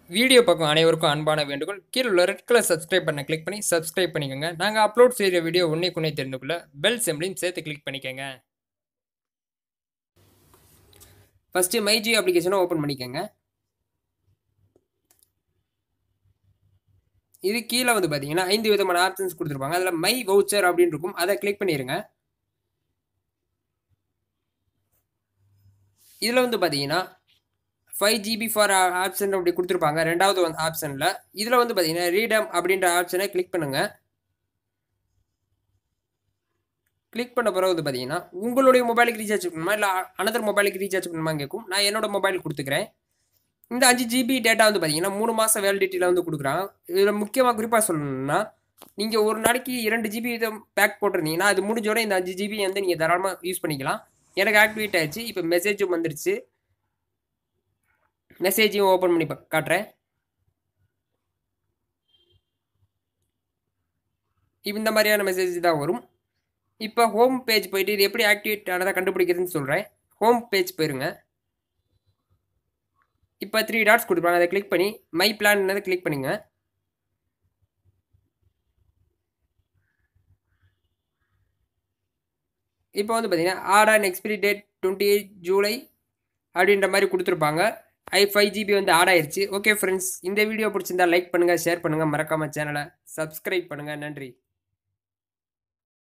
video பார்க்கும் அனைவருக்கும் அன்பான வேண்டுகோள் கீழே உள்ள ரெட் கலர் சப்ஸ்கிரைப் பண்ண கிளிக் பண்ணி சப்ஸ்கிரைப் பண்ணிக்கோங்க நாங்கள் அப்லோட் செய்கிற வீடியோ உன்னைக்குன்னே தெரிந்துக்குள்ள பெல் சிம்லையும் சேர்த்து கிளிக் பண்ணிக்கோங்க ஃபஸ்ட்டு மைஜி அப்ளிகேஷனை ஓப்பன் பண்ணிக்கோங்க இது கீழே வந்து பார்த்தீங்கன்னா ஐந்து விதமான ஆப்ஷன்ஸ் கொடுத்துருப்பாங்க அதில் மை வவுச்சர் அப்படின்னு இருக்கும் அதை கிளிக் பண்ணிடுங்க இதில் வந்து பார்த்தீங்கன்னா ஃபைவ் ஜிபி ஃபார் ஆப்ஷன் அப்படி கொடுத்துருப்பாங்க ரெண்டாவது வந்து ஆப்ஷனில் இதில் வந்து பார்த்தீங்கன்னா ரீடம் அப்படின்ற ஆப்ஷனை கிளிக் பண்ணுங்கள் கிளிக் பண்ண பிறகு வந்து பார்த்தீங்கன்னா உங்களுடைய மொபைலுக்கு ரீசார்ஜ் பண்ணணுமா இல்லை அனதர் மொபைலுக்கு ரீசார்ஜ் பண்ணணுமா கேட்கும் நான் என்னோட மொபைல் கொடுத்துக்கிறேன் இந்த அஞ்சு ஜிபி டேட்டா வந்து பார்த்தீங்கன்னா மூணு மாதம் வேலிடிட்டியில் வந்து கொடுக்குறாங்க இதில் முக்கியமாக குறிப்பாக சொல்லணும்னா நீங்கள் ஒரு நாளைக்கு இரண்டு ஜிபி இதை பேக் போட்டிருந்தீங்கன்னா அது முடிஞ்சோட இந்த அஞ்சு ஜிபி வந்து நீங்கள் தாராளமாக யூஸ் பண்ணிக்கலாம் எனக்கு ஆக்டிவேட் ஆயிடுச்சு இப்போ மெசேஜும் வந்துருச்சு மெசேஜையும் ஓப்பன் பண்ணி பா- காட்டுறேன் இப்போ இந்த மாதிரியான மெசேஜ் தான் வரும் இப்போ ஹோம் பேஜ் போயிட்டு இது எப்படி ஆக்டிவேட் ஆனதாக கண்டுபிடிக்கிறதுன்னு சொல்கிறேன் ஹோம் பேஜ் போயிருங்க இப்போ த்ரீ டாட்ஸ் கொடுப்பாங்க அதை கிளிக் பண்ணி மை பிளான் கிளிக் பண்ணுங்க இப்போ வந்து பார்த்தீங்கன்னா add and expiry date twenty eight July அப்படின்ற மாதிரி கொடுத்துருப்பாங்க ஐ ஃபைவ் ஜிபி வந்து ஆட் ஆயிருச்சு ஓகே ஃப்ரெண்ட்ஸ் இந்த வீடியோ பிடிச்சிருந்தா லைக் பண்ணுங்கள் ஷேர் பண்ணுங்கள் மறக்காமல் சேனலை சப்ஸ்கிரைப் பண்ணுங்கள் நன்றி